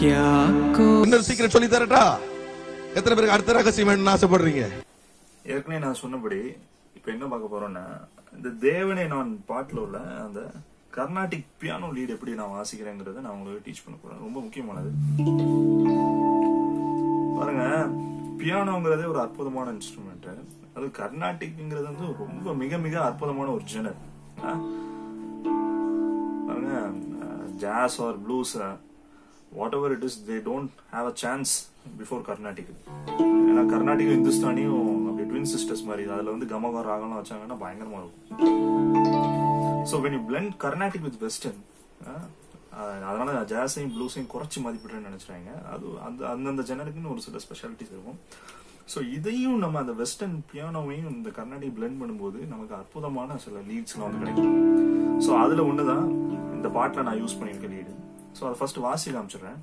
क्या को இன்னொரு சீக்கிரம் சொல்லி தரட்டா எத்தனை பேருக்கு அடுத்த ரகசியம் வேணும்னு ஆசைப்படுறீங்க ஏற்கனவே நான் சொன்னபடி இப்ப என்ன பார்க்க போறோம்னா இந்த தேவனை நான் பாட்டுல உள்ள அந்த கர்நாடிக் பியானோ லீட் எப்படி நான் வாசிக்கிறேங்கிறத நான் உங்களுக்கு டீச் பண்ண போறேன் ரொம்ப முக்கியமானது பாருங்க பியானோங்கிறதே ஒரு அற்புதமான இன்ஸ்ட்ருமெண்ட் அது கர்நாடிக்ங்கிறது வந்து ரொம்ப மிக மிக அற்புதமான ஒரு ஜெனர் பாருங்க jazz or blues whatever it is they don't have a chance before Carnatic ஏன்னா கர்நாடிக் இந்துஸ்தானியும் அப்படி ட்வின் சிஸ்டர்ஸ் மாதிரி அதுல வந்து கமகா ராகம்லாம் வச்சாங்கன்னா பயங்கரமா இருக்கும் so when you blend Carnatic with western அதனால ஜாஸையும் ப்ளூஸையும் குறைச்சி மதிப்பிடுறேன்னு நினைச்சாங்க அது அந்த அந்தந்த ஜெனருக்குன்னு ஒரு சில ஸ்பெஷாலிட்டிஸ் இருக்கும் ஸோ இதையும் நம்ம அந்த வெஸ்டர்ன் பியானோவையும் இந்த கர்நாடிக் பிளெண்ட் பண்ணும்போது நமக்கு அற்புதமான சில லீட்ஸ்லாம் வந்து கிடைக்கும் ஸோ அதுல ஒண்ணுதான் இந்த பாட்டில் நான் யூஸ் பண்ணியிருக்க லீடு ஸோ அதை ஃபர்ஸ்ட் வாசி காமிச்சிடுறேன்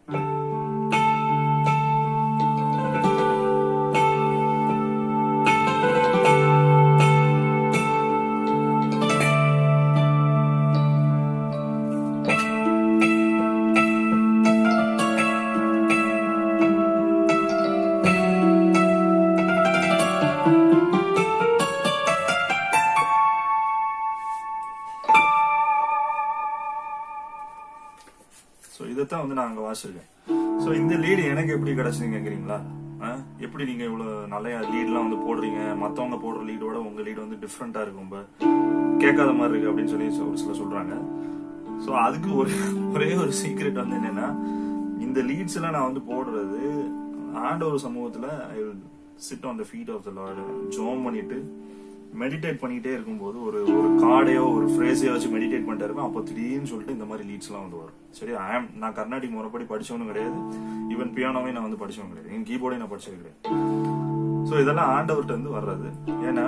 ஸோ இதைத்தான் வந்து நான் அங்க வாசிச்சிருக்கேன் ஸோ இந்த லீடு எனக்கு எப்படி கிடைச்சதுன்னு கேக்குறீங்களா ஆ? எப்படி நீங்க இவ்வளவு நல்ல லீட்லாம் வந்து போடுறீங்க மத்தவங்க போடுற லீடோட உங்க லீடு வந்து டிஃப்ரெண்டா இருக்கும் ரொம்ப கேட்காத மாதிரி இருக்கு அப்படின்னு சொல்லி ஒரு சில சொல்றாங்க ஸோ அதுக்கு ஒரு ஒரே ஒரு சீக்ரெட் வந்து என்னன்னா இந்த லீட்ஸ் எல்லாம் நான் வந்து போடுறது ஆண்டவர் சமூகத்துல I will sit on the feet of the lord ஜோம் பண்ணிட்டு மெடிடேட் பண்ணிட்டே இருக்கும்போது ஒரு ஒரு கார்டையோ ஒரு ஃப்ரேஸையோ வச்சு மெடிடேட் பண்ணிட்டு இருப்பேன் அப்போ திடீர்னு சொல்லிட்டு இந்த மாதிரி லீட்ஸ் எல்லாம் வந்து வரும் சரி ஐ ஆம் நான் கர்நாடிக் முறைப்படி படிச்சவனும் கிடையாது ஈவன் பியானோவே நான் வந்து படிச்சவன் கிடையாது என் கீபோர்டே நான் படிச்சது கிடையாது ஸோ இதெல்லாம் ஆண்டவர்கிட்ட இருந்து வர்றது ஏன்னா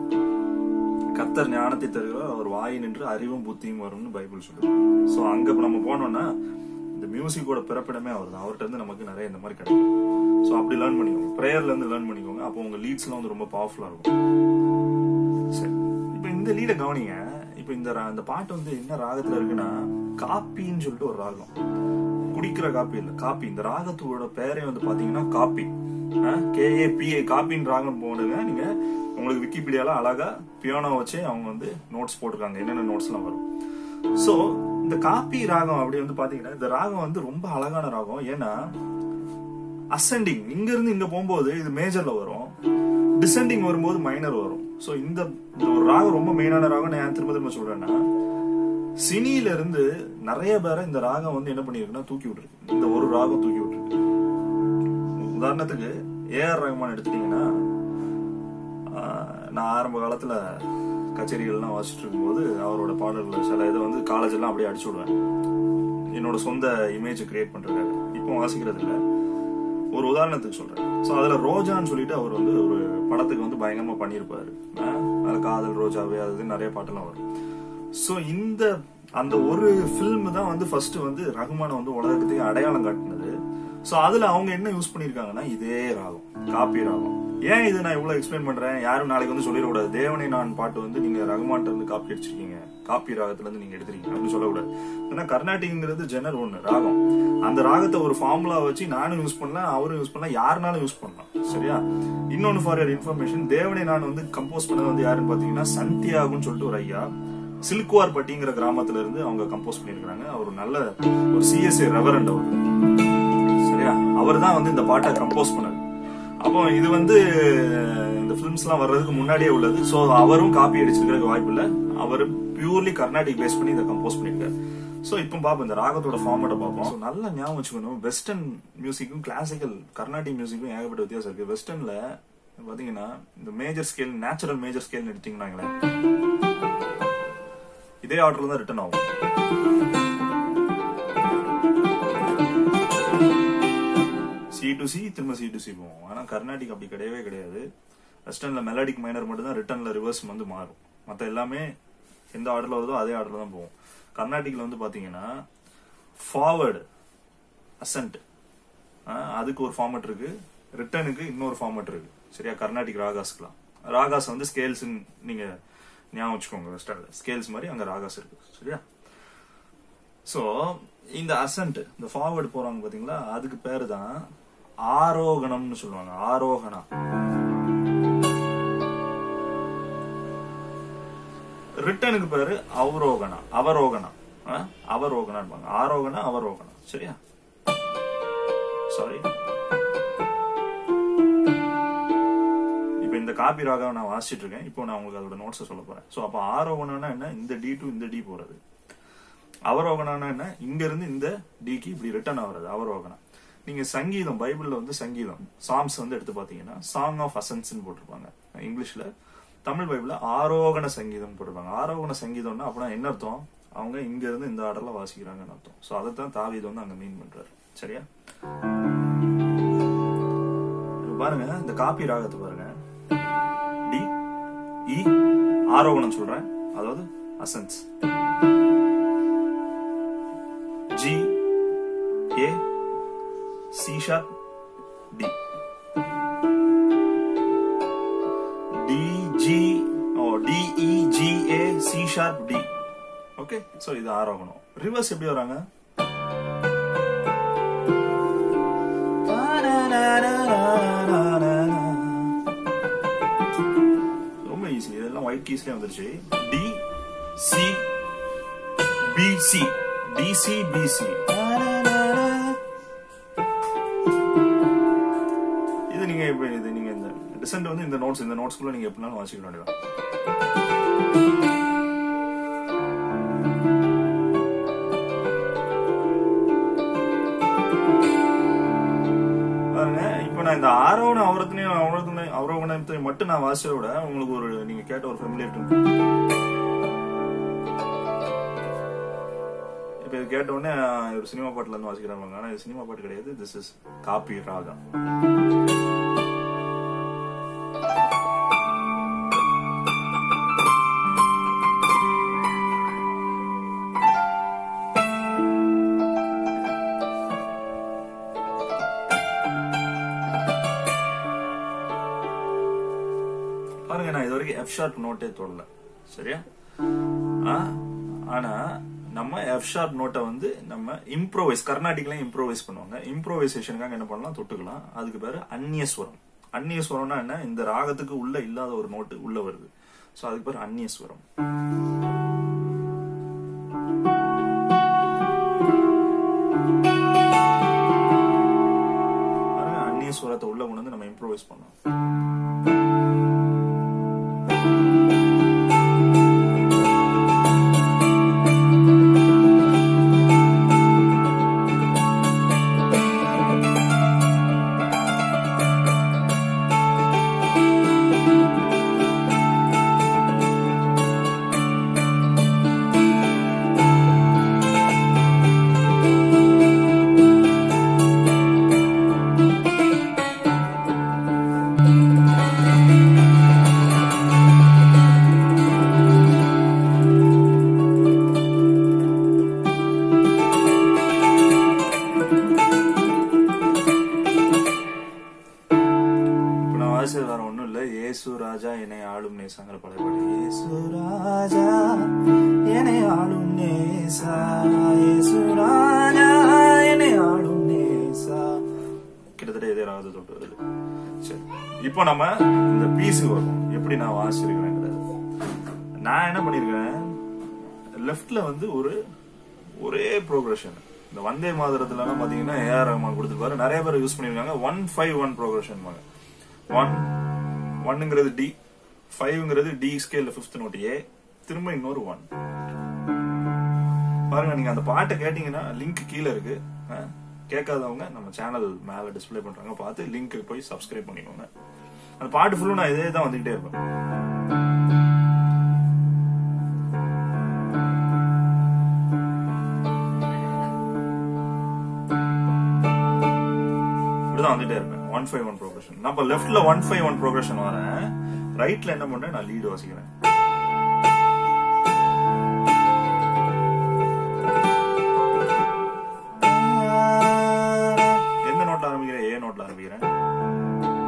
கர்த்தர் ஞானத்தை தருகிறார் அவர் வாய் நின்று அறிவும் புத்தியும் வரும்னு பைபிள் சொல்லுது ஸோ அங்க இப்ப நம்ம போனோம்னா இந்த மியூசிக்கோட பிறப்பிடமே அவர் தான் அவர்கிட்ட இருந்து நமக்கு நிறைய இந்த மாதிரி கிடைக்கும் ஸோ அப்படி லேர்ன் பண்ணிக்கோங்க ப்ரேயர்ல இருந்து லேர்ன் பண்ணிக்கோங்க அப்போ உங்க லீட்ஸ்லாம் வந்து ரொம்ப பவர்ஃபுல்லா இருக்கும் சரி இப்போ இந்த லீட கவனிங்க இப்போ இந்த ரா- இந்த பாட்டு வந்து என்ன ராகத்துல இருக்குன்னா காப்பின்னு சொல்லிட்டு ஒரு ராகம் குடிக்கிற காப்பி இல்ல காப்பி இந்த ராகத்தோட பேரே வந்து பாத்தீங்கன்னா காப்பி கேஏபிஏ காப்பின்னு ராகம் போடுங்க நீங்க உங்களுக்கு விக்கிபீடியால அழகா பியானோ வச்சு அவங்க வந்து நோட்ஸ் போட்டிருக்காங்க என்னென்ன நோட்ஸ் எல்லாம் வரும் சோ இந்த காப்பி ராகம் அப்படி வந்து பாத்தீங்கன்னா இந்த ராகம் வந்து ரொம்ப அழகான ராகம் ஏன்னா அசெண்டிங் இங்க இருந்து இங்க போகும்போது இது மேஜர்ல வரும் டிசெண்டிங் வரும்போது மைனர் வரும் சோ இந்த இந்த ஒரு ராகம் ரொம்ப மெயினான ராகம் நான் ஏன் திரும்ப திரும்ப சொல்றேன்னா சினியில இருந்து நிறைய பேரை இந்த ராகம் வந்து என்ன பண்ணிருக்குன்னா தூக்கி விட்டுருக்கு இந்த ஒரு ராகம் தூக்கி விட்டுருக்கு உதாரணத்துக்கு ஏஆர் ரஹ்மான் எடுத்துட்டீங்கன்னா ஆஹ், நான் ஆரம்ப காலத்துல கச்சேரிகள்லாம் வாசிச்சுட்டு இருக்கும்போது அவரோட பாடல்கள் சில இதை வந்து காலேஜ் எல்லாம் அப்படியே அடிச்சு விடுவேன் என்னோட சொந்த இமேஜ் கிரியேட் பண்றதுக்காக இப்போ வாசிக்கிறது இல்ல ஒரு உதாரணத்துக்கு சொல்றேன் சோ அதுல ரோஜான்னு சொல்லிட்டு அவர் வந்து ஒரு படத்துக்கு வந்து பயங்கரமா பண்ணியிருப்பாரு ஆஹ், அதுல காதல் ரோஜாவே அது இது நிறைய பாட்டெல்லாம் வரும் சோ இந்த அந்த ஒரு ஃபில்ம் தான் வந்து ஃபர்ஸ்ட் வந்து ரகுமான வந்து உலகத்துக்கு அடையாளம் காட்டினது சோ அதுல அவங்க என்ன யூஸ் பண்ணிருக்காங்கன்னா இதே ராகம் காப்பி ராகம் ஏன் இது நான் இவ்வளவு எக்ஸ்பிளைன் பண்றேன் யாரும் நாளைக்கு வந்து சொல்லிடக்கூடாது தேவனை நான் பாட்டு வந்து நீங்க ரகுமான்ட்ட இருந்து காப்பி அடிச்சிருக்கீங்க காப்பி ராகத்துல இருந்து நீங்க எடுத்துருக்கீங்க அப்படின்னு சொல்லக்கூடாது ஏன்னா கர்நாடிக்ங்கிறது ஜெனர் ஒண்ணு ராகம் அந்த ராகத்தை ஒரு ஃபார்முலா வச்சு நானும் யூஸ் பண்ணலாம் அவரும் யூஸ் பண்ணலாம் யாருனாலும் யூஸ் பண்ணலாம் சரியா இன்னொன்னு ஃபார் யர் இன்ஃபர்மேஷன் தேவனை நான் வந்து கம்போஸ் பண்ணது வந்து யாருன்னு பாத்தீங்கன்னா சந்தியாகுன்னு சொல்லிட்டு ஒரு ஐயா சில்குவார் பட்டிங்கிற கிராமத்துல இருந்து அவங்க கம்போஸ் பண்ணிருக்காங்க அவர் ஒரு நல்ல ஒரு சிஎஸ்ஏ ரெவரண்ட் அவர் சரியா அவர் தான் வந்து இந்த பாட்டை கம்போஸ் பண்ணாரு அப்போ இது வந்து இந்த பிலிம்ஸ் எல்லாம் வர்றதுக்கு முன்னாடியே உள்ளது சோ அவரும் காப்பி அடிச்சிருக்கிறதுக்கு வாய்ப்பு இல்ல அவர் பியூர்லி கர்நாடிக் பேஸ் பண்ணி இதை கம்போஸ் பண்ணிருக்காரு சோ இப்போ பாப்போம் இந்த ராகத்தோட ஃபார்மேட்டை பார்ப்போம் So, நல்லா ஞாபகம் வச்சுக்கணும் வெஸ்டர்ன் மியூசிக்கும் கிளாசிக்கல் கர்நாடிக் மியூசிக்கும் ஏகப்பட்ட வித்தியாசம் இருக்கு வெஸ்டர்ன்ல பாத்தீங்கன்னா இந்த major scale natural major scale எடுத்தீங்கன்னா இதே ஆர்டர்ல தான் ரிட்டர்ன் ஆகும் சி டு சி திரும்ப சி டு சி போவோம் ஆனா கர்நாடிக் அப்படி கிடையவே கிடையாது வெஸ்டர்ன்ல மெலடிக் மைனர் மட்டும் தான் ரிட்டர்ன்ல ரிவர்ஸ் வந்து மாறும் மத்த எல்லாமே எந்த ஆர்டர்ல வருதோ அதே ஆர்டர்ல தான் போகும் கர்நாடிக்ல வந்து பாத்தீங்கன்னா ஃபார்வர்டு அசன்ட் அதுக்கு ஒரு ஃபார்மட் இருக்கு ரிட்டர்னுக்கு இன்னொரு ஃபார்மட் இருக்கு சரியா கர்நாடிக் ராகாஸ்க்குலாம் ராகாஸ் வந்து ஸ்கேல்ஸ் நீங்க ஞாபகம் வச்சுக்கோங்க வெஸ்டர்ன்ல ஸ்கேல்ஸ் மாதிரி அங்க ராகாஸ் இருக்கு சரியா சோ இந்த அசன்ட் இந்த ஃபார்வர்ட் போறாங்க பாத்தீங்களா அதுக்கு பேரு தான் ஆரோகணம்னு சொல்லுவாங்க ஆரோகணம் ரிட்டனுக்கு பேரு அவரோகணா அவரோகணா ஆ? அவரோகணா இருப்பாங்க ஆரோகணா அவரோகணா சரியா சாரி இப்போ இந்த காப்பி ராகம் நான் வாசிச்சிட்டு இருக்கேன் இப்போ நான் உங்களுக்கு அதோட நோட்ஸை சொல்ல போறேன் ஸோ அப்போ ஆரோகணம்னா என்ன இந்த டி டு இந்த டி போறது அவரோகணம்னா என்ன இங்க இருந்து இந்த டிக்கு இப்படி ரிட்டர்ன் ஆகுறது அவரோகணம் நீங்க சங்கீதம் பைபிள்ல வந்து சங்கீதம் சாங்ஸ் வந்து எடுத்து பாத்தீங்கன்னா சாங் ஆஃப் அசன்ஸ் போட்டிருப்பாங்க இங்கிலீஷ்ல தமிழ் பைபிள்ல ஆரோகண சங்கீதம் போட்டிருப்பாங்க ஆரோகண சங்கீதம்னா அப்படின்னா என்ன அர்த்தம் அவங்க இங்க இருந்து இந்த ஆர்டர்ல வாசிக்கிறாங்கன்னு அர்த்தம் சோ அதைத்தான் தாவீது வந்து அங்க மீன் பண்றாரு சரியா இப்ப பாருங்க இந்த காப்பி ராகத்தை பாருங்க டி இ ஆரோகணம் சொல்றேன் அதாவது ascends G A C sharp D D G oh D E G A C sharp D okay so இது ஆரோகணம் ரிவர்ஸ் எப்படி வராங்க ரொம்ப ஈஸி இதெல்லாம் ஒயிட் கீஸ்லயே வந்துருச்சு D C B C D C B C இது நீங்க இப்ப இது நீங்க இந்த டிசென்ட் வந்து இந்த நோட்ஸ் இந்த நோட்ஸ்குள்ள நீங்க எப்படினாலும் வாசிக்க வேண்டியதான் பாருங்க இப்ப நான் இந்த ஆரோகண அவரத்தினையும் அவரத்தினை அவரோகணத்தை மட்டும் நான் வாசிச்சதை விட உங்களுக்கு ஒரு நீங்க கேட்ட ஒரு ஃபெமிலியர் இப்ப இது கேட்ட உடனே ஆஹ், ஒரு சினிமா பாட்டுல இருந்து வாசிக்கிறாங்க ஆனா இது சினிமா பாட்டு கிடையாது திஸ் இஸ் காப்பி ராகம் பாருங்க நான் இது வரைக்கும் எஃப் ஷார்ப் நோட்டே தொடல சரியா ஆ, ஆனா நம்ம எஃப் ஷார்ப் நோட்டை வந்து நம்ம இம்ப்ரோவைஸ் கர்நாடிக்லாம் இம்ப்ரோவைஸ் பண்ணுவாங்க இம்ப்ரோவைசேஷனுக்காக என்ன பண்ணலாம் தொட்டுக்கலாம் அதுக்கு பேரு அந்நியஸ்வரம் அந்நியஸ்வரம்னா என்ன இந்த ராகத்துக்கு உள்ள இல்லாத ஒரு நோட்டு உள்ள வருது சோ அதுக்கு பேரு அந்நியஸ்வரம் பாருங்க அந்நியஸ்வரத்தை உள்ள கொண்டு வந்து நம்ம இம்ப்ரோவைஸ் பண்ணலாம் இப்ப நான் வாசிச்சது வேற ஒண்ணும் இல்ல ஏசு ராஜா என்னை ஆளும் நேசாங்கிற பழைய பாட்டு ஏசு ராஜா என்னை ஆளும் நேசா ஏசு ராஜா என்னை ஆளும் நேசா கிட்டத்தட்ட இதே ராகத்தை தொட்டு வருது சரி இப்போ நம்ம இந்த பீஸுக்கு வரும் எப்படி நான் வாசிச்சிருக்கிறேங்கிறது நான் என்ன பண்ணிருக்கேன் லெஃப்ட்ல வந்து ஒரு ஒரே ப்ரோக்ரஷன் இந்த வந்தே மாதிரத்துல எல்லாம் பாத்தீங்கன்னா ஏஆர் ரஹ்மான் கொடுத்துருப்பாரு நிறைய பேர் யூஸ் பண்ணிருக்காங்க one five one progression one ஒன்னுங்கிறது டி ஃபைவ்ங்கிறது டி ஸ்கேல்ல ஃபிஃப்த் நோட் ஏ திரும்ப இன்னொரு ஒன் பாருங்க நீங்க அந்த பாட்டை கேட்டீங்கன்னா லிங்க் கீழே இருக்கு அஹ், கேட்காதவங்க நம்ம சேனல் மேல டிஸ்ப்ளே பண்றாங்க பார்த்து லிங்க் போய் சப்ஸ்கிரைப் பண்ணிக்கோங்க அந்த பாட்டு ஃபுல்லும் நான் இதே தான் வந்துகிட்டே இருப்பேன் இப்படிதான் வந்துட்டே இருப்பேன் ஒன் ஃபைவ் ஒன் ப்ரோக்ரஷன் நம்ம லெஃப்ட்ல ஒன் ஃபைவ் ஒன் ப்ரோக்ரஷன் வரேன் ரைட்ல என்ன பண்றேன் நான் லீடு வாசிக்கிறேன் எந்த நோட்ல ஆரம்பிக்கிறேன் ஏ நோட்ல ஆரம்பிக்கிறேன்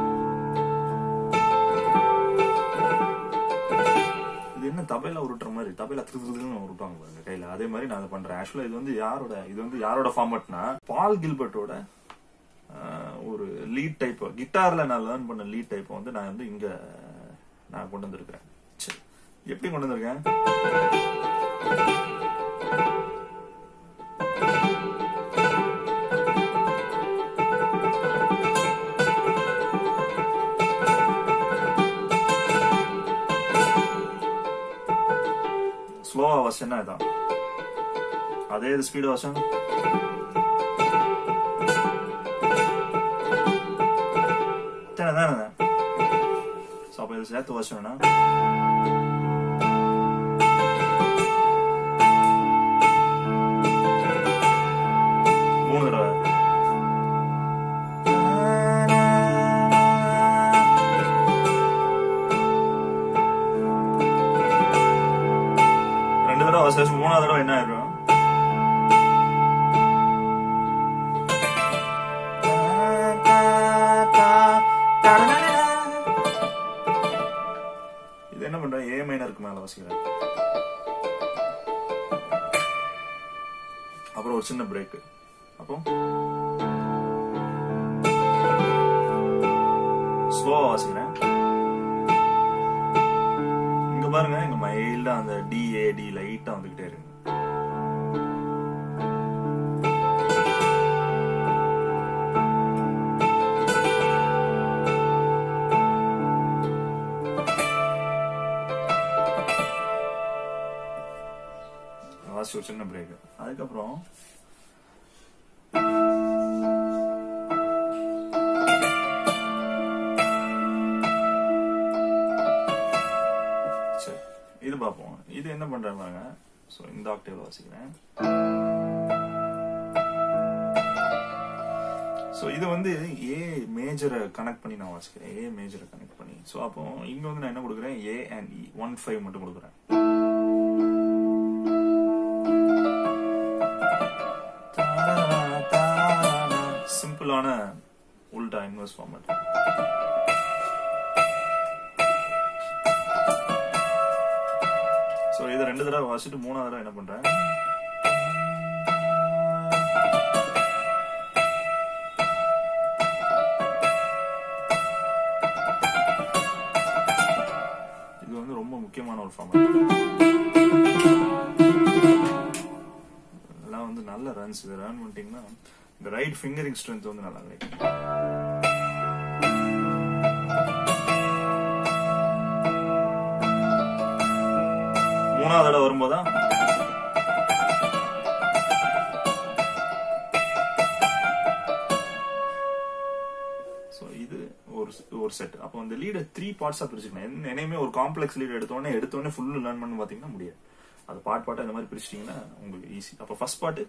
இது என்ன தபையில உருட்டுற மாதிரி அப்படி தப்பையில திருத்துன்னு விட்டுவாங்க பாருங்க கையில அதே மாதிரி நான் அதை பண்றேன் ஆக்சுவலா இது வந்து யாரோட இது வந்து யாரோட ஃபார்மட்னா பால் கில்பர்ட்டோட ஆஹ், ஒரு லீட் டைப் கிட்டார்ல நான் லேர்ன் பண்ண லீட் டைப் வந்து நான் வந்து இங்க நான் கொண்டு வந்திருக்கேன் சரி எப்படி கொண்டு வந்திருக்கேன் ஸ்லோவா வாசனா இதான் அதே இது ஸ்பீடு வாசம் தானே தானே ஸோ அப்போ இது சேர்த்து வாசம்னா மூணு தடவை ரெண்டு தடவை வாசிச்சு மூணாவது தடவை என்ன ஆயிடும் இது என்ன பண்றேன் ஏ மைனருக்கு மேல வாசிக்கிறேன் அப்புறம் ஒரு சின்ன பிரேக் அப்போ ஸ்லோவா வாசிக்கிறேன் இங்க பாருங்க இங்க மைல்டா அந்த டி ஏ டி லைட்டா வந்துகிட்டே இருக்கு வாசி ஒரு சின்ன பிரேக் அதுக்கப்புறம் சரி இது பார்ப்போம் இது என்ன பண்றேன் பாருங்க ஸோ இந்த ஆக்டேவ்ல வாசிக்கிறேன் ஸோ இது வந்து ஏ மேஜரை கனெக்ட் பண்ணி நான் வாசிக்கிறேன் ஏ மேஜரை கனெக்ட் பண்ணி ஸோ அப்போ இங்க வந்து நான் என்ன கொடுக்குறேன் A and E one five மட்டும் கொடுக்குறேன் சிம்பிளான உல்டா இன்வெர்ஸ் ஃபார்மட் ஸோ இதை ரெண்டு தடவை வாசிட்டு மூணாவது தடவை என்ன பண்றேன் இது வந்து ரொம்ப முக்கியமான ஒரு ஃபார்மட் இதெல்லாம் வந்து நல்ல ரன்ஸ் இது ரன் பண்ணிட்டீங்கன்னா இந்த ரைட் ஃபிங்கரிங் ஸ்ட்ரென்த் வந்து நல்லா கிடைக்கும் மூணாவது தடவை வரும்போதா ஸோ இது ஒரு ஒரு செட் அப்போ அந்த லீடை த்ரீ பார்ட்ஸா பிரிச்சுக்கணும் என்ன- என்னையுமே ஒரு காம்ப்ளெக்ஸ் லீட் எடுத்தோடனே எடுத்தோடனே ஃபுல்லு லேர்ன் பண்ணு பார்த்தீங்கன்னா முடியாது அது பார்ட் பார்ட்டா இந்த மாதிரி பிரிச்சிட்டீங்கன்னா உங்களுக்கு ஈஸி அப்போ ஃபர்ஸ்ட் பார்ட்டு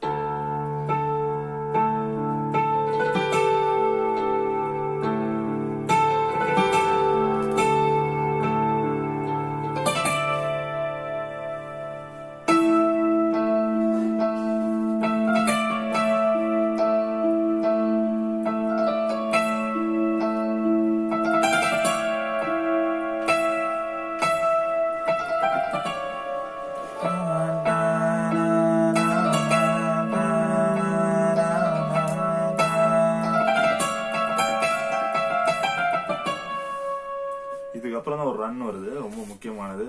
இதுக்கப்புறம் தான் ஒரு ரன் வருது ரொம்ப முக்கியமானது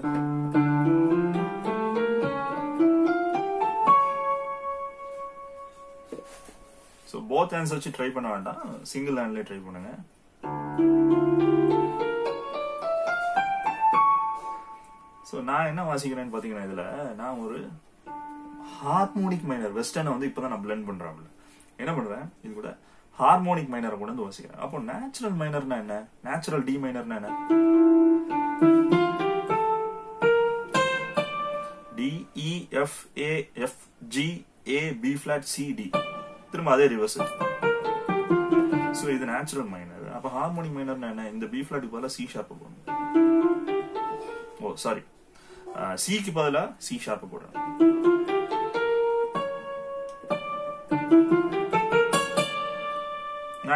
ஸோ போத் ஹேண்ட்ஸ் வச்சு ட்ரை பண்ண வேண்டாம் சிங்கிள் ஹேண்ட்லேயே ட்ரை பண்ணுங்க ஸோ நான் என்ன வாசிக்கிறேன்னு பார்த்தீங்கன்னா இதுல நான் ஒரு ஹார்மோனிக் மைனர் வெஸ்டர்னை வந்து இப்பதான் நான் பிளெண்ட் பண்றேன் என்ன பண்றேன் இது கூட ஹார்மோனிக் மைனரை கொண்டு வந்து வாசிக்கிறேன் அப்போ நேச்சுரல் மைனர்னா என்ன நேச்சுரல் டி மைனர்னா என்ன D E F A F G A B flat C D திரும்ப அதே ரிவர்ஸ் ஸோ இது நேச்சுரல் மைனர் அப்போ ஹார்மோனிக் மைனர்னா என்ன இந்த பி ஃபிளாட்டுக்கு பதிலாக சி ஷார்ப் போடணும் ஓ சாரி சிக்கு பதிலாக சி ஷார்ப் போடுறேன் நான்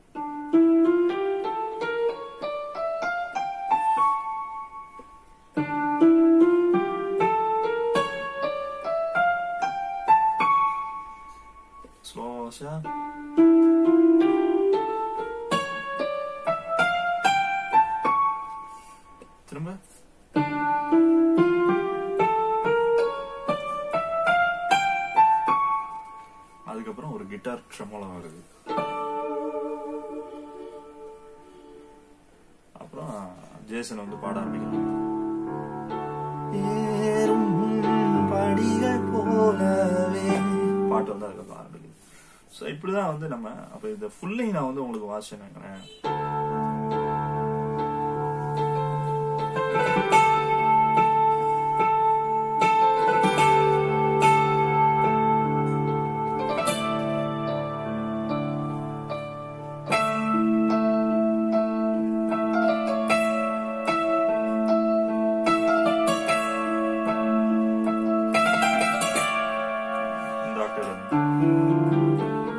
ஸ்லோஷா திரும்ப அதுக்கப்புறம் ஒரு கிட்டார் ட்ரெமோலம் வருது அப்புறம் ஜேசன் வந்து பாட ஆரம்பிக்கிறான் ஏறும் படிகள் போலவே பாட்டு வந்து அதுக்கப்புறம் ஆரம்பிக்குது ஸோ இப்படிதான் வந்து நம்ம அப்ப இந்த ஃபுல்லையும் நான் வந்து உங்களுக்கு வாசினேங்கிறேன் இந்த octave வந்து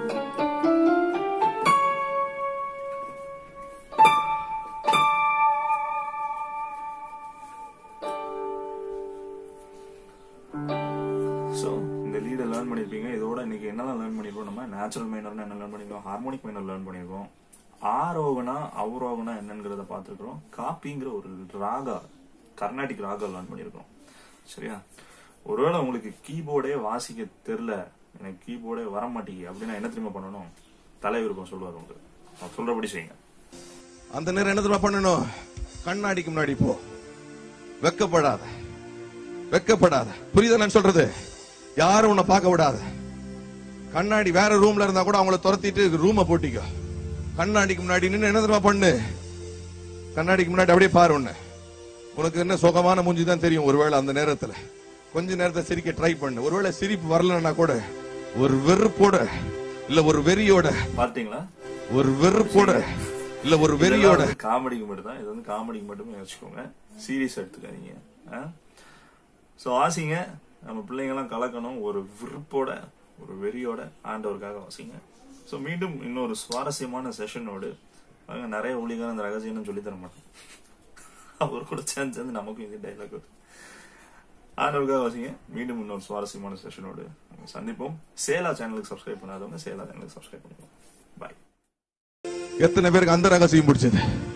ஸோ இந்த லீடை லேர்ன் பண்ணியிருப்பீங்க இதோட இன்னைக்கு என்னெல்லாம் லேர்ன் பண்ணியிருக்கோம் நம்ம நேச்சுரல் மைனர்னு என்ன லேர்ன் பண்ணியிருக்கோம் ஹார்மோனிக் மைனர் லேர்ன் பண்ணியிருக்கோம் ஆரோகனா அவரோகனா என்னங்கிறத பார்த்துருக்குறோம் காப்பிங்கிற ஒரு ராகா கர்நாடிக் ராகா லேர்ன் பண்ணியிருக்கோம் சரியா ஒருவேளை உங்களுக்கு கீபோர்டே வாசிக்க தெரில எனக்கு கீபோர்டே வர மாட்டேங்குது அப்படின்னா என்ன தெரியுமா பண்ணணும் தலைவிருப்பம் சொல்லுவார் உங்களுக்கு நான் சொல்றபடி செய்யுங்க அந்த நேரம் என்ன தெரியுமா பண்ணணும் கண்ணாடிக்கு முன்னாடி போ வெக்கப்படாத வெக்கப்படாத புரியுதா நான் சொல்றது யாரும் உன்னை பார்க்க விடாத கண்ணாடி வேற ரூம்ல இருந்தா கூட அவங்கள துரத்திட்டு ரூமை போட்டிக்கோ கண்ணாடிக்கு முன்னாடி நின்னு என்ன தெரியுமா பண்ணு கண்ணாடிக்கு முன்னாடி அப்படியே பாரு உன்னை உனக்கு என்ன சுகமான மூஞ்சி தான் தெரியும் ஒருவேளை அந்த நேரத்துல கொஞ்ச நேரத்தை சிரிக்க ட்ரை பண்ணு ஒருவேளை சிரிப்பு வரலன்னா கூட ஒரு வெறுப்போட இல்ல ஒரு வெறியோட பார்த்தீங்களா ஒரு வெறுப்போட இல்ல ஒரு வெறியோட காமெடிக்கு மட்டும் தான் இது வந்து காமெடிக்கு மட்டுமே வச்சுக்கோங்க சீரியஸ் எடுத்துக்காதீங்க ஸோ ஆசிங்க நம்ம பிள்ளைங்கெல்லாம் கலக்கணும் ஒரு விருப்போட ஒரு வெறியோட ஆண்டவருக்காக வாசிங்க ஸோ மீண்டும் இன்னொரு சுவாரஸ்யமான செஷனோடு அவங்க நிறைய ஒளிகான அந்த ரகசியம் சொல்லி தர மாட்டோம் அவர் கூட சேர்ந்து சேர்ந்து நமக்கும் இது டைலாக் வருது ஆண்டவருக்காக வாசிங்க மீண்டும் இன்னொரு சுவாரஸ்யமான செஷனோடு நம்ம சந்திப்போம் சேலா சேனலுக்கு சப்ஸ்கிரைப் பண்ணாதவங்க சேலா சேனலுக்கு சப்ஸ்கிரைப் பண்ணுவோம் பாய் எத்தனை பேருக்கு அந்த ரகசியம் பிடிச்சது